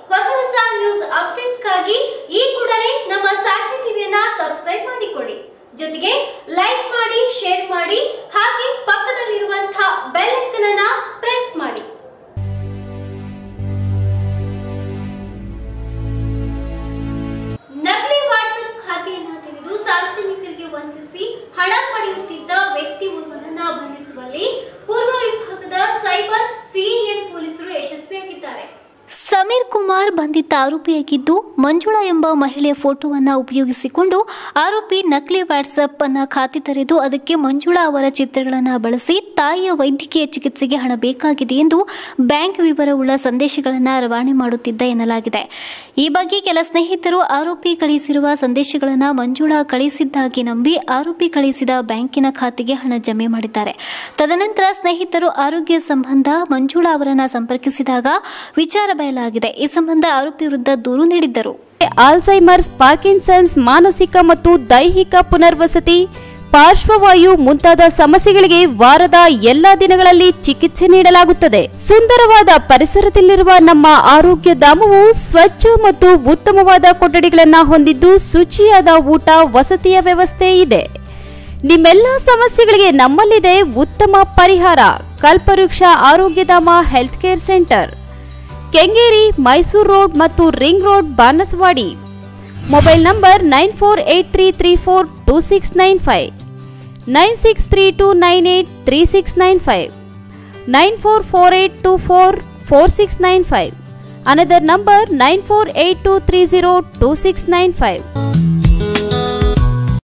ಹೊಸ ಹೊಸ ನ್ಯೂಸ್ ಅಪ್ಡೇಟ್ಸ್ಗಾಗಿ ಈ ಕೂಡಲೇ ನಮ್ಮ ಸಾಕ್ಷಿ ಟಿವಿಯನ್ನ ಸಬ್ಸ್ಕ್ರೈಬ್ ಮಾಡಿಕೊಳ್ಳಿ ಜೊತೆಗೆ ಲೈಕ್ ಮಾಡಿ ಶೇರ್ ಮಾಡಿ ಹಾಗೆ ಪಕ್ಕದಲ್ಲಿರುವಂತಹ ಬೆಲ್ ಐಕನ್ ಅನ್ನ ಪ್ರೆಸ್ ಮಾಡಿ ನಕಲಿ ವಾಟ್ಸ್ಆಪ್ ಖಾತೆಯನ್ನ ತೆರೆದು ಸಾರ್ವಜನಿಕರಿಗೆ ವಂಚಿಸಿ ಹಣ ಪಡೆಯುತ್ತಿದ್ದ ವ್ಯಕ್ತಿ ಓರ್ವನನ್ನ ಬಂಧಿಸುವಲ್ಲಿ ಪೂರ್ವ ವಿಭಾಗದ ಸೈಬರ್ ಸಿಎನ್ ಪೊಲೀಸರು ಯಶಸ್ವಿಯಾಗಿದ್ದಾರೆ ಸಮೀರ್ ಕುಮಾರ್ ಬಂಧಿತ ಆರೋಪಿಯಾಗಿದ್ದು ಮಂಜುಳಾ ಎಂಬ ಮಹಿಳೆಯ ಫೋಟೋವನ್ನು ಉಪಯೋಗಿಸಿಕೊಂಡು ಆರೋಪಿ ನಕಲಿ ವಾಟ್ಸಪ್ ಅನ್ನ ಖಾತೆ ತೆರೆದು ಅದಕ್ಕೆ ಮಂಜುಳಾ ಅವರ ಚಿತ್ರಗಳನ್ನು ಬಳಸಿ ತಾಯಿಯ ವೈದ್ಯಕೀಯ ಚಿಕಿತ್ಸೆಗೆ ಹಣ ಬೇಕಾಗಿದೆ ಎಂದು ಬ್ಯಾಂಕ್ ವಿವರವುಳ್ಳ ಸಂದೇಶಗಳನ್ನು ರವಾನೆ ಮಾಡುತ್ತಿದ್ದ ಎನ್ನಲಾಗಿದೆ ಈ ಬಗ್ಗೆ ಕೆಲ ಸ್ನೇಹಿತರು ಆರೋಪಿ ಕಳಿಸಿರುವ ಸಂದೇಶಗಳನ್ನು ಮಂಜುಳಾ ಕಳಿಸಿದ್ದಾಗಿ ನಂಬಿ ಆರೋಪಿ ಕಳಿಸಿದ ಬ್ಯಾಂಕಿನ ಖಾತೆಗೆ ಹಣ ಜಮೆ ಮಾಡಿದ್ದಾರೆ ತದನಂತರ ಸ್ನೇಹಿತರು ಆರೋಗ್ಯ ಸಂಬಂಧ ಮಂಜುಳಾ ಅವರನ್ನ ಸಂಪರ್ಕಿಸಿದಾಗ ವಿಚಾರ ಬಯಲಾಗಿದೆ ಈ ಸಂಬಂಧ ಆರೋಪಿ ವಿರುದ್ಧ ದೂರು ನೀಡಿದ್ದರು ಆಲ್ಝೈಮರ್ಸ್ ಪಾರ್ಕಿನ್ಸನ್ಸ್ ಮಾನಸಿಕ ಮತ್ತು ದೈಹಿಕ ಪುನರ್ವಸತಿ ಪಾರ್ಶ್ವವಾಯು ಮುಂತಾದ ಸಮಸ್ಯೆಗಳಿಗೆ ವಾರದ ಎಲ್ಲಾ ದಿನಗಳಲ್ಲಿ ಚಿಕಿತ್ಸೆ ನೀಡಲಾಗುತ್ತದೆ ಸುಂದರವಾದ ಪರಿಸರದಲ್ಲಿರುವ ನಮ್ಮ ಆರೋಗ್ಯ ಧಾಮವು ಸ್ವಚ್ಛ ಮತ್ತು ಉತ್ತಮವಾದ ಕೊಠಡಿಗಳನ್ನು ಹೊಂದಿದ್ದು ಶುಚಿಯಾದ ಊಟ ವಸತಿಯ ವ್ಯವಸ್ಥೆ ಇದೆ ನಿಮ್ಮೆಲ್ಲ ಸಮಸ್ಯೆಗಳಿಗೆ ನಮ್ಮಲ್ಲಿದೆ ಉತ್ತಮ ಪರಿಹಾರ Kalpavriksha Arogyadhama health care centre Kengeri Mysore road ಮತ್ತು ring road Banaswadi mobile number nine four eight three three four two six nine five nine six three two nine eight three six nine five nine four four eight two four four six nine five another number nine four eight two three zero two six nine five